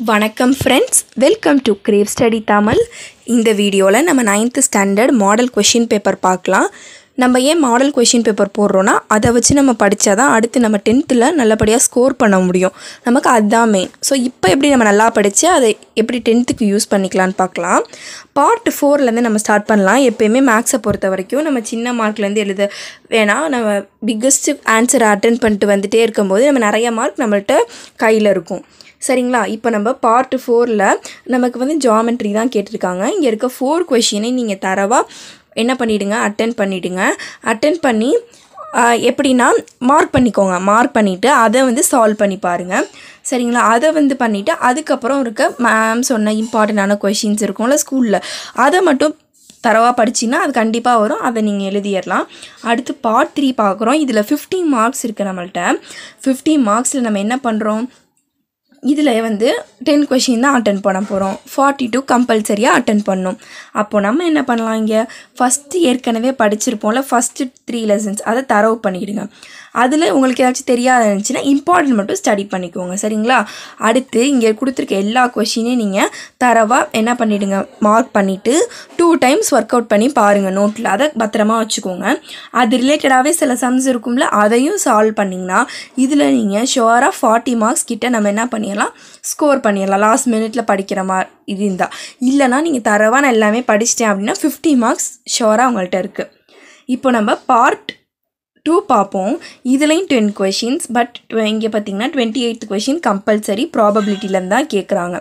வணக்கம் friends welcome to grave study Tamil இந்த வீடியோவில் நம்ம ninth standard model question paper பார்க்கலாம் நம்ம ஏன் மாடல் கொஷின் பேப்பர் போடுறோன்னா அதை வச்சு நம்ம படித்தா தான் அடுத்து நம்ம டென்த்தில் நல்லபடியாக ஸ்கோர் பண்ண முடியும் நமக்கு அதுதான் மெயின் ஸோ இப்போ எப்படி நம்ம நல்லா படித்து அதை எப்படி டென்த்துக்கு யூஸ் பண்ணிக்கலான்னு பார்க்கலாம் பார்ட் ஃபோர்லேருந்து நம்ம ஸ்டார்ட் பண்ணலாம் எப்போயுமே மேக்ஸை பொறுத்த வரைக்கும் நம்ம சின்ன மார்க்லேருந்து எழுத வேணாம் நம்ம பிக்கஸ்ட் ஆன்சரை அட்டன் பண்ணிட்டு வந்துட்டே இருக்கும்போது நம்ம நிறைய மார்க் நம்மள்ட்ட கையில் இருக்கும் சரிங்களா இப்போ நம்ம பார்ட் ஃபோரில் நமக்கு வந்து ஜாமெட்ரி தான் கேட்டிருக்காங்க இங்கே இருக்க ஃபோர் கொஷினை நீங்கள் தரவாக என்ன பண்ணிவிடுங்க அட்டன் பண்ணிவிடுங்க அட்டன் பண்ணி ஆஹ், எப்படின்னா மார்க் பண்ணிக்கோங்க மார்க் பண்ணிவிட்டு அதை வந்து சால்வ் பண்ணி பாருங்கள் சரிங்களா அதை வந்து பண்ணிவிட்டு அதுக்கப்புறம் இருக்க மேம் சொன்ன இம்பார்ட்டண்ட்டான கொஷின்ஸ் இருக்கும்ல ஸ்கூலில் அதை மட்டும் தரவாக படிச்சிங்கன்னா அது கண்டிப்பாக வரும் அதை நீங்கள் எழுதிடலாம் அடுத்து பார்ட் த்ரீ பார்க்குறோம் இதில் 15 மார்க்ஸ் இருக்குது நம்மள்ட்ட 15 மார்க்ஸில் நம்ம என்ன பண்ணுறோம் இதில் வந்து டென் கொஷின் தான் அட்டன் பண்ண போகிறோம் ஃபார்ட்டி டூ கம்பல்சரியாக அட்டன் பண்ணணும் அப்போது நம்ம என்ன பண்ணலாம் இங்கே ஃபஸ்ட்டு ஏற்கனவே படிச்சிருப்போம்ல ஃபஸ்ட்டு த்ரீ லெசன்ஸ் அதை தரவு பண்ணிக்கிடுங்க அதில் உங்களுக்கு ஏதாச்சும் தெரியாத இருந்துச்சுன்னா இம்பார்ட்டன்ட் மட்டும் ஸ்டடி பண்ணிக்கோங்க சரிங்களா அடுத்து இங்கே கொடுத்துருக்க எல்லா கொஷினையும் நீங்கள் தரவாக என்ன பண்ணிவிடுங்க மார்க் பண்ணிவிட்டு டூ டைம்ஸ் ஒர்க் அவுட் பண்ணி பாருங்கள் நோட்டில் அதை பத்திரமா வச்சுக்கோங்க அது ரிலேட்டடாகவே சில சம்ஸ் இருக்கும்ல அதையும் சால்வ் பண்ணிங்கன்னா இதில் நீங்கள் ஷுவராக ஃபார்ட்டி மார்க்ஸ் கிட்ட நம்ம என்ன பண்ணிடலாம் ஸ்கோர் பண்ணிடலாம் லாஸ்ட் மினிட்ல படிக்கிற மாதிரி இருந்தால் இல்லைனா நீங்கள் தரவாக நான் எல்லாமே படிச்சிட்டேன் அப்படின்னா ஃபிஃப்டி மார்க்ஸ் ஷுவராக உங்கள்கிட்ட இருக்குது இப்போ நம்ம பார்ட் டூ பார்ப்போம் இதுலேயும் டென் கொஷின்ஸ் பட் இங்கே பார்த்தீங்கன்னா டுவெண்ட்டி எயித் கொஷின் கம்பல்சரி ப்ராபபிலிட்டிலேருந்து தான் கேட்குறாங்க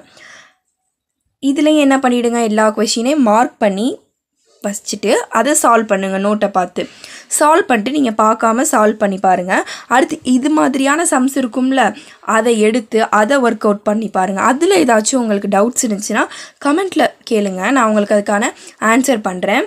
இதுலேயும் என்ன பண்ணிவிடுங்க எல்லா கொஷினையும் மார்க் பண்ணி வச்சுட்டு அதை சால்வ் பண்ணுங்கள் நோட்டை பார்த்து சால்வ் பண்ணிட்டு நீங்கள் பார்க்காம சால்வ் பண்ணி பாருங்கள் அடுத்து இது மாதிரியான சம்ஸ் இருக்கும்ல அதை எடுத்து அதை ஒர்க் அவுட் பண்ணி பாருங்கள் அதில் ஏதாச்சும் உங்களுக்கு டவுட்ஸ் இருந்துச்சுன்னா கமெண்ட்டில் கேளுங்க நான் உங்களுக்கு அதுக்கான ஆன்சர் பண்ணுறேன்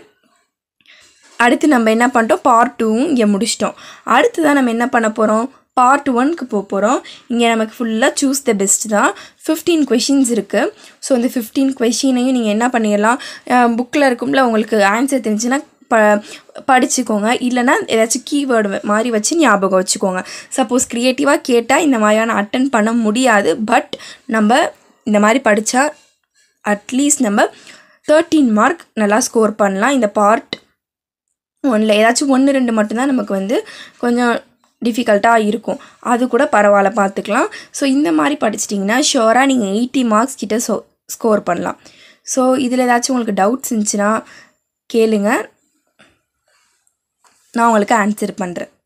அடுத்து நம்ம என்ன பண்ணிட்டோம் பார்ட் டூவும் இங்கே முடிச்சிட்டோம் அடுத்து தான் நம்ம என்ன பண்ண போகிறோம் பார்ட் ஒன்க்கு போக போகிறோம் இங்கே நமக்கு ஃபுல்லாக சூஸ் த பெஸ்ட் தான் ஃபிஃப்டீன் கொஷின்ஸ் இருக்குது ஸோ இந்த ஃபிஃப்டீன் கொஷினையும் நீங்கள் என்ன பண்ணிடலாம் புக்கில் இருக்கும்ல உங்களுக்கு ஆன்சர் தெரிஞ்சுன்னா ப படிச்சுக்கோங்க இல்லைன்னா ஏதாச்சும் கீவேர்டு மாதிரி வச்சு ஞாபகம் வச்சுக்கோங்க சப்போஸ் க்ரியேட்டிவாக கேட்டால் இந்த மாதிரியான அட்டன் பண்ண முடியாது பட் நம்ம இந்த மாதிரி படித்தா அட்லீஸ்ட் நம்ம தேர்ட்டீன் மார்க் நல்லா ஸ்கோர் பண்ணலாம் இந்த பார்ட் ஒன்றில் ஏதாச்சும் ஒன்று ரெண்டு மட்டும்தான் நமக்கு வந்து கொஞ்சம் டிஃபிகல்ட்டாக இருக்கும் அது கூட பரவாயில்ல பார்த்துக்கலாம் ஸோ இந்த மாதிரி படிச்சிட்டிங்கன்னா ஷுவராக நீங்கள் எயிட்டி மார்க்ஸ் கிட்ட சோ ஸ்கோர் பண்ணலாம் ஸோ இதில் ஏதாச்சும் உங்களுக்கு டவுட்ஸ் இருந்துச்சுன்னா கேளுங்க நான் உங்களுக்கு ஆன்சர் பண்ணுறேன்